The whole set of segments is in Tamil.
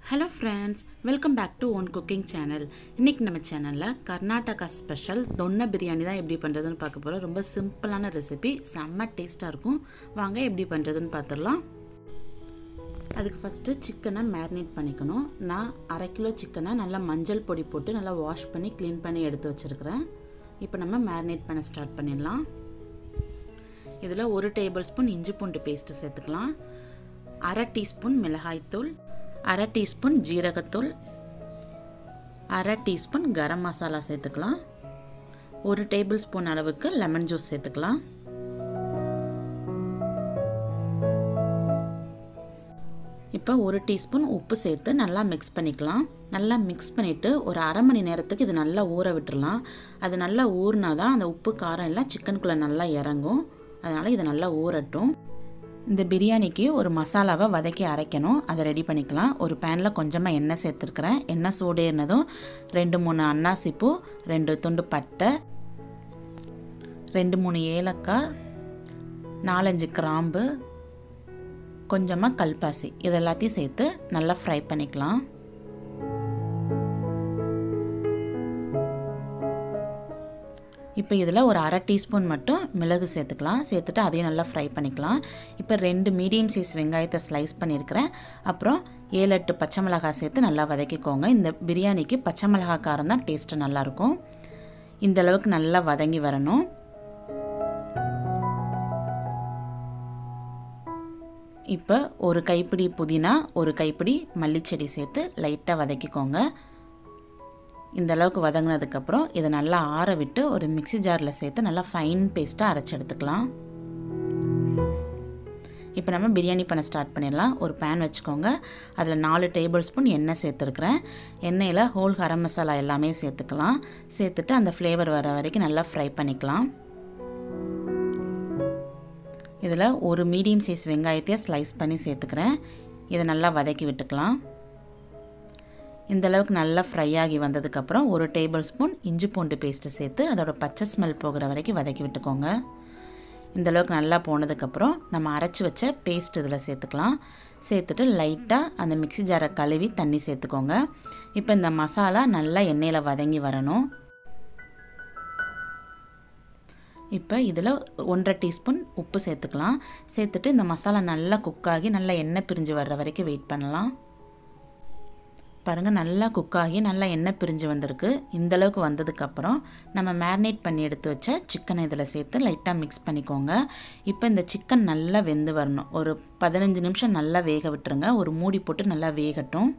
hello friends welcome back to one cooking channel இன்றைக்கி நம்ம சேனலில் கர்நாடகா ஸ்பெஷல் தொன்னை பிரியாணி தான் எப்படி பண்ணுறதுன்னு பார்க்க போகிறோம் ரொம்ப சிம்பிளான ரெசிபி செம்ம டேஸ்ட்டாக இருக்கும் வாங்க எப்படி பண்ணுறதுன்னு பார்த்துடலாம் அதுக்கு ஃபஸ்ட்டு சிக்கனை மேரினேட் பண்ணிக்கணும் நான் அரை கிலோ சிக்கனை நல்லா மஞ்சள் பொடி போட்டு நல்லா வாஷ் பண்ணி க்ளீன் பண்ணி எடுத்து வச்சுருக்கிறேன் இப்போ நம்ம மேரினேட் பண்ண ஸ்டார்ட் பண்ணிடலாம் இதில் ஒரு டேபிள் ஸ்பூன் இஞ்சி பூண்டு பேஸ்ட்டு சேர்த்துக்கலாம் அரை டீஸ்பூன் மிளகாய்த்தூள் அரை டீஸ்பூன் ஜீரகத்தூள் அரை டீஸ்பூன் கரம் மசாலா சேர்த்துக்கலாம் ஒரு டேபிள் ஸ்பூன் அளவுக்கு லெமன் ஜூஸ் சேர்த்துக்கலாம் இப்போ ஒரு டீஸ்பூன் உப்பு சேர்த்து நல்லா மிக்ஸ் பண்ணிக்கலாம் நல்லா மிக்ஸ் பண்ணிவிட்டு ஒரு அரை மணி நேரத்துக்கு இது நல்லா ஊற விட்டுறலாம் அது நல்லா ஊறினா தான் அந்த உப்பு காரம் எல்லாம் சிக்கனுக்குள்ளே நல்லா இறங்கும் அதனால் இது நல்லா ஊறட்டும் இந்த பிரியாணிக்கு ஒரு மசாலாவை வதக்கி அரைக்கணும் அதை ரெடி பண்ணிக்கலாம் ஒரு பேனில் கொஞ்சமாக எண்ணெய் சேர்த்துருக்குறேன் எண்ணெய் சூடேறினதும் ரெண்டு மூணு அன்னாசிப்பூ ரெண்டு துண்டு பட்டை ரெண்டு மூணு ஏலக்காய் நாலஞ்சு கிராம்பு கொஞ்சமாக கல்பாசி இது எல்லாத்தையும் சேர்த்து நல்லா ஃப்ரை பண்ணிக்கலாம் இப்போ இதில் ஒரு அரை டீஸ்பூன் மட்டும் மிளகு சேர்த்துக்கலாம் சேர்த்துட்டு அதையும் நல்லா ஃப்ரை பண்ணிக்கலாம் இப்போ ரெண்டு மீடியம் சைஸ் வெங்காயத்தை ஸ்லைஸ் பண்ணியிருக்கிறேன் அப்புறம் ஏழு எட்டு பச்சை மிளகாய் சேர்த்து நல்லா வதக்கிக்கோங்க இந்த பிரியாணிக்கு பச்சை மிளகாய் காரம் தான் டேஸ்ட்டு நல்லாயிருக்கும் இந்த அளவுக்கு நல்லா வதங்கி வரணும் இப்போ ஒரு கைப்பிடி புதினா ஒரு கைப்பிடி மல்லிச்செடி சேர்த்து லைட்டாக வதக்கிக்கோங்க இந்த அளவுக்கு வதங்கினதுக்கப்புறம் இதை நல்லா ஆற விட்டு ஒரு மிக்சி ஜாரில் சேர்த்து நல்லா ஃபைன் பேஸ்ட்டாக அரைச்சி எடுத்துக்கலாம் இப்போ நம்ம பிரியாணி பண்ண ஸ்டார்ட் பண்ணிடலாம் ஒரு பேன் வச்சுக்கோங்க அதில் நாலு டேபிள் ஸ்பூன் எண்ணெய் சேர்த்துருக்குறேன் எண்ணெயில் ஹோல் கரம் மசாலா எல்லாமே சேர்த்துக்கலாம் சேர்த்துட்டு அந்த ஃப்ளேவர் வர வரைக்கும் நல்லா ஃப்ரை பண்ணிக்கலாம் இதில் ஒரு மீடியம் சைஸ் வெங்காயத்தையே ஸ்லைஸ் பண்ணி சேர்த்துக்கிறேன் இதை நல்லா வதக்கி விட்டுக்கலாம் இந்த அளவுக்கு நல்லா ஃப்ரை ஆகி வந்ததுக்கப்புறம் ஒரு டேபிள் ஸ்பூன் இஞ்சி பூண்டு பேஸ்ட்டு சேர்த்து அதோட பச்சை ஸ்மெல் போகிற வரைக்கும் வதக்கி விட்டுக்கோங்க இந்த அளவுக்கு நல்லா போனதுக்கப்புறம் நம்ம அரைச்சி வச்ச பேஸ்ட் இதில் சேர்த்துக்கலாம் சேர்த்துட்டு லைட்டாக அந்த மிக்சி ஜாரை கழுவி தண்ணி சேர்த்துக்கோங்க இப்போ இந்த மசாலா நல்லா எண்ணெயில் வதங்கி வரணும் இப்போ இதில் ஒன்றரை டீஸ்பூன் உப்பு சேர்த்துக்கலாம் சேர்த்துட்டு இந்த மசாலா நல்லா குக்காகி நல்லா எண்ணெய் பிரிஞ்சு வர்ற வரைக்கும் வெயிட் பண்ணலாம் பாருங்கள் நல்லா குக்காகி நல்லா எண்ணெய் பிரிஞ்சு வந்திருக்கு இந்த அளவுக்கு வந்ததுக்கப்புறம் நம்ம மேரினேட் பண்ணி எடுத்து வச்ச சிக்கனை இதில் சேர்த்து லைட்டாக மிக்ஸ் பண்ணிக்கோங்க இப்போ இந்த சிக்கன் நல்லா வெந்து வரணும் ஒரு பதினஞ்சு நிமிஷம் நல்லா வேக விட்டுருங்க ஒரு மூடி போட்டு நல்லா வேகட்டும்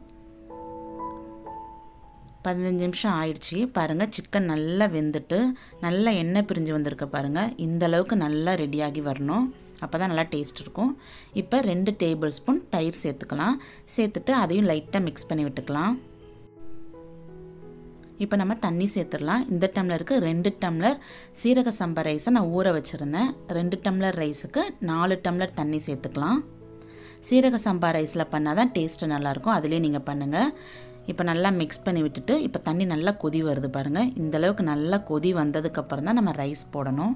பதினஞ்சு நிமிஷம் ஆயிடுச்சு பாருங்கள் சிக்கன் நல்லா வெந்துட்டு நல்லா எண்ணெய் பிரிஞ்சு வந்திருக்கு பாருங்கள் இந்த அளவுக்கு நல்லா ரெடியாகி வரணும் அப்போ தான் நல்லா டேஸ்ட் இருக்கும் இப்போ ரெண்டு டேபிள் ஸ்பூன் தயிர் சேர்த்துக்கலாம் சேர்த்துட்டு அதையும் லைட்டாக மிக்ஸ் பண்ணி விட்டுக்கலாம் இப்போ நம்ம தண்ணி சேர்த்துடலாம் இந்த டம்ளருக்கு ரெண்டு டம்ளர் சீரக சம்பா ரைஸை நான் ஊற வச்சுருந்தேன் ரெண்டு டம்ளர் ரைஸுக்கு நாலு டம்ளர் தண்ணி சேர்த்துக்கலாம் சீரக சம்பா ரைஸில் பண்ணால் தான் டேஸ்ட்டு நல்லாயிருக்கும் அதிலே நீங்கள் பண்ணுங்கள் இப்போ நல்லா மிக்ஸ் பண்ணி விட்டுட்டு இப்போ தண்ணி நல்லா கொதி வருது பாருங்கள் இந்த அளவுக்கு நல்லா கொதி வந்ததுக்கப்புறம் தான் நம்ம ரைஸ் போடணும்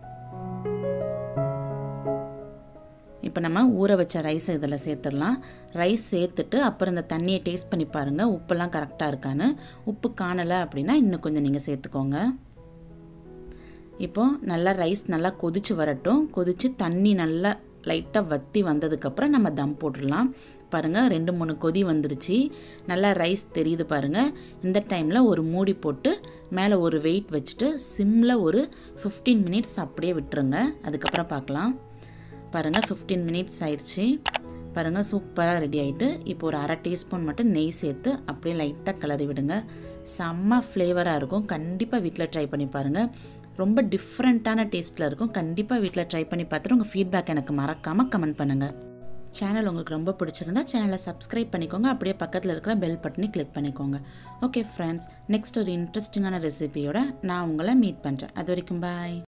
இப்போ நம்ம ஊற வச்ச ரைஸை இதில் சேர்த்துடலாம் ரைஸ் சேர்த்துட்டு அப்புறம் இந்த தண்ணியை டேஸ்ட் பண்ணி பாருங்கள் உப்பெல்லாம் கரெக்டாக இருக்கான்னு உப்பு காணலை அப்படின்னா இன்னும் கொஞ்சம் நீங்கள் சேர்த்துக்கோங்க இப்போது நல்லா ரைஸ் நல்லா கொதித்து வரட்டும் கொதித்து தண்ணி நல்லா லைட்டாக வற்றி வந்ததுக்கப்புறம் நம்ம தம் போட்டுடலாம் பாருங்கள் ரெண்டு மூணு கொதி வந்துருச்சு நல்லா ரைஸ் தெரியுது பாருங்கள் இந்த டைமில் ஒரு மூடி போட்டு மேலே ஒரு வெயிட் வச்சுட்டு சிம்மில் ஒரு ஃபிஃப்டீன் மினிட்ஸ் அப்படியே விட்டுருங்க அதுக்கப்புறம் பார்க்கலாம் பாருங்கள் ஃபிஃப்டீன் மினிட்ஸ் ஆயிடுச்சு பாருங்கள் சூப்பராக ரெடி ஆகிட்டு இப்போ ஒரு அரை டீஸ்பூன் மட்டும் நெய் சேர்த்து அப்படியே லைட்டாக கிளறி விடுங்க செம்ம ஃப்ளேவராக இருக்கும் கண்டிப்பாக வீட்டில் ட்ரை பண்ணி பாருங்கள் ரொம்ப டிஃப்ரெண்ட்டான டேஸ்ட்டில் இருக்கும் கண்டிப்பாக வீட்டில் ட்ரை பண்ணி பார்த்துட்டு உங்கள் ஃபீட்பேக் எனக்கு மறக்காமல் கமெண்ட் பண்ணுங்கள் சேனல் உங்களுக்கு ரொம்ப பிடிச்சிருந்தா சேனலை சப்ஸ்கிரைப் பண்ணிக்கோங்க அப்படியே பக்கத்தில் இருக்கிற பெல் பட்டனை கிளிக் பண்ணிக்கோங்க ஓகே ஃப்ரெண்ட்ஸ் நெக்ஸ்ட் ஒரு இன்ட்ரெஸ்டிங்கான ரெசிபியோட நான் உங்களை மீட் பண்ணுறேன் அது வரைக்கும் பாய்